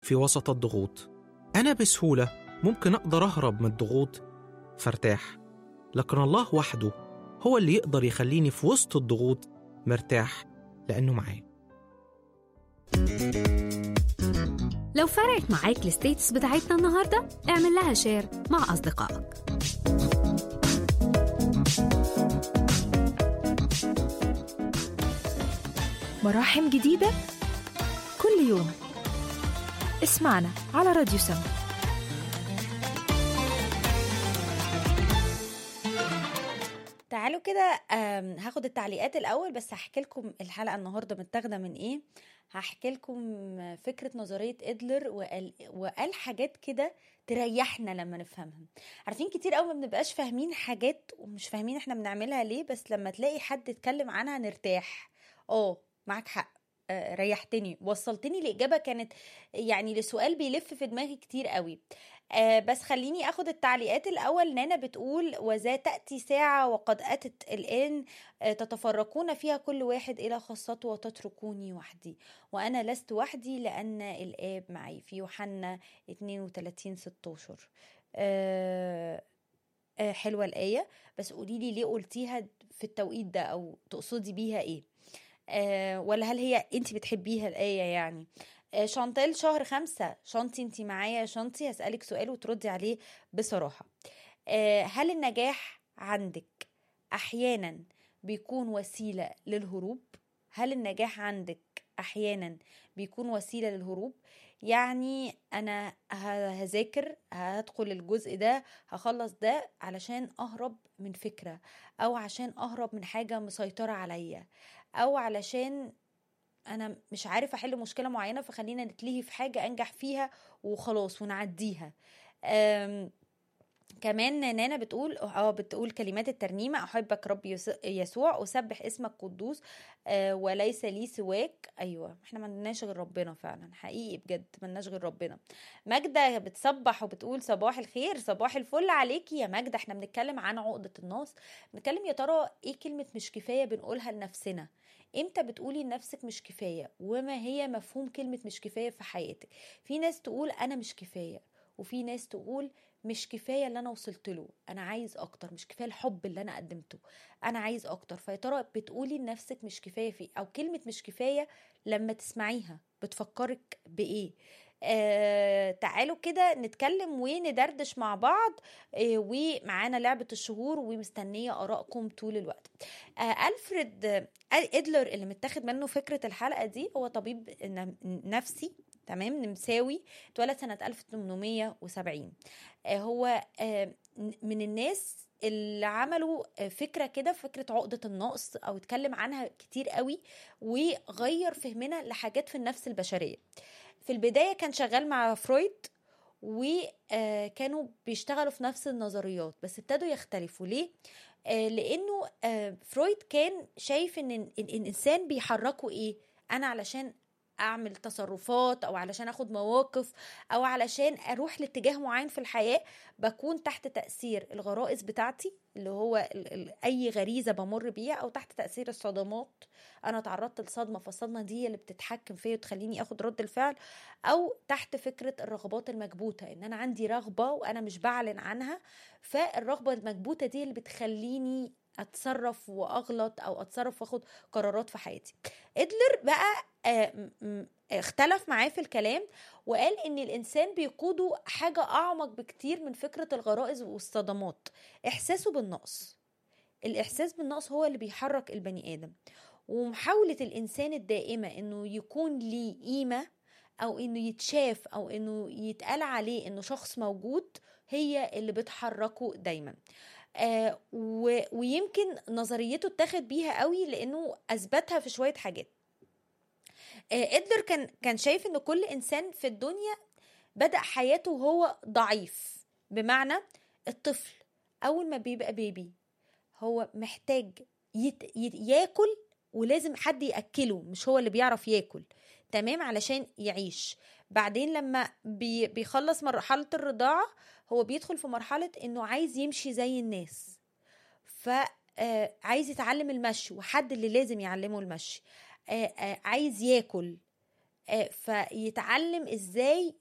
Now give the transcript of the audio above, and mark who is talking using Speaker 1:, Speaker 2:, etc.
Speaker 1: في وسط الضغوط أنا بسهولة ممكن أقدر أهرب من الضغوط فارتاح لكن الله وحده هو اللي يقدر يخليني في وسط الضغوط مرتاح لأنه معايا
Speaker 2: لو فرقت معاك الستيتس بتاعتنا النهاردة اعمل لها شير مع أصدقائك
Speaker 3: مراحم جديدة كل يوم اسمعنا على راديو سما
Speaker 4: تعالوا كده آم، هاخد التعليقات الاول بس هحكي لكم الحلقه النهارده متاخده من ايه هحكي لكم فكره نظريه ادلر وقال وقال حاجات كده تريحنا لما نفهمها عارفين كتير قوي ما بنبقاش فاهمين حاجات ومش فاهمين احنا بنعملها ليه بس لما تلاقي حد اتكلم عنها نرتاح اه معاك حق آه، ريحتني وصلتني لإجابة كانت يعني لسؤال بيلف في دماغي كتير قوي آه بس خليني اخد التعليقات الاول نانا بتقول وذا تاتي ساعه وقد اتت الان آه تتفرقون فيها كل واحد الى خاصته وتتركوني وحدي وانا لست وحدي لان الاب معي في يوحنا 32 16 آه آه حلوه الايه بس قولي لي ليه قلتيها في التوقيت ده او تقصدي بيها ايه آه ولا هل هي انت بتحبيها الايه يعني آه، شانتال شهر خمسة شانتي انتي معايا يا شانتي هسألك سؤال وتردي عليه بصراحة آه، هل النجاح عندك أحيانا بيكون وسيلة للهروب هل النجاح عندك أحيانا بيكون وسيلة للهروب يعني أنا ه- هذاكر هدخل الجزء ده هخلص ده علشان أهرب من فكرة أو عشان أهرب من حاجة مسيطرة عليا أو علشان انا مش عارف احل مشكله معينه فخلينا نتلهي في حاجه انجح فيها وخلاص ونعديها أم كمان نانا بتقول اه بتقول كلمات الترنيمة أحبك رب يس- يسوع أسبح اسمك قدوس آه وليس لي سواك أيوة احنا ما عندناش غير ربنا فعلا حقيقي بجد ما لناش غير ربنا ماجدة بتصبح وبتقول صباح الخير صباح الفل عليكي يا ماجدة احنا بنتكلم عن عقدة الناس بنتكلم يا ترى ايه كلمة مش كفاية بنقولها لنفسنا امتى بتقولي لنفسك مش كفاية وما هي مفهوم كلمة مش كفاية في حياتك في ناس تقول أنا مش كفاية وفي ناس تقول مش كفايه اللي انا وصلت له انا عايز اكتر مش كفايه الحب اللي انا قدمته انا عايز اكتر فيا ترى بتقولي لنفسك مش كفايه في او كلمه مش كفايه لما تسمعيها بتفكرك بايه آه تعالوا كده نتكلم وندردش مع بعض آه ومعانا لعبة الشهور ومستنية آرائكم طول الوقت آه ألفريد آه إدلر اللي متاخد منه فكرة الحلقة دي هو طبيب ن- نفسي تمام نمساوي اتولد سنة 1870 آه، هو آه، من الناس اللي عملوا آه، فكرة كده فكرة عقدة النقص أو اتكلم عنها كتير قوي وغير فهمنا لحاجات في النفس البشرية في البداية كان شغال مع فرويد وكانوا بيشتغلوا في نفس النظريات بس ابتدوا يختلفوا ليه؟ آه، لأنه آه، فرويد كان شايف إن إن الإنسان بيحركه إيه؟ أنا علشان اعمل تصرفات او علشان اخد مواقف او علشان اروح لاتجاه معين في الحياه بكون تحت تاثير الغرائز بتاعتي اللي هو ال- ال- اي غريزه بمر بيها او تحت تاثير الصدمات انا تعرضت لصدمه فالصدمه دي اللي بتتحكم فيا وتخليني اخد رد الفعل او تحت فكره الرغبات المكبوته ان انا عندي رغبه وانا مش بعلن عنها فالرغبه المكبوته دي اللي بتخليني اتصرف واغلط او اتصرف واخد قرارات في حياتي ادلر بقى آه، م- م- اختلف معاه في الكلام وقال ان الانسان بيقوده حاجه اعمق بكتير من فكره الغرائز والصدمات احساسه بالنقص الاحساس بالنقص هو اللي بيحرك البني ادم ومحاوله الانسان الدائمه انه يكون ليه قيمه او انه يتشاف او انه يتقال عليه انه شخص موجود هي اللي بتحركه دايما آه و- ويمكن نظريته اتاخد بيها قوي لانه اثبتها في شويه حاجات آه، ادلر كان كان شايف ان كل انسان في الدنيا بدا حياته وهو ضعيف بمعنى الطفل اول ما بيبقى بيبي هو محتاج يت... يت... ياكل ولازم حد ياكله مش هو اللي بيعرف ياكل تمام علشان يعيش بعدين لما بي... بيخلص مرحله الرضاعه هو بيدخل في مرحله انه عايز يمشي زي الناس ف آه، عايز يتعلم المشي وحد اللي لازم يعلمه المشي آه، آه، عايز ياكل آه، فيتعلم ازاي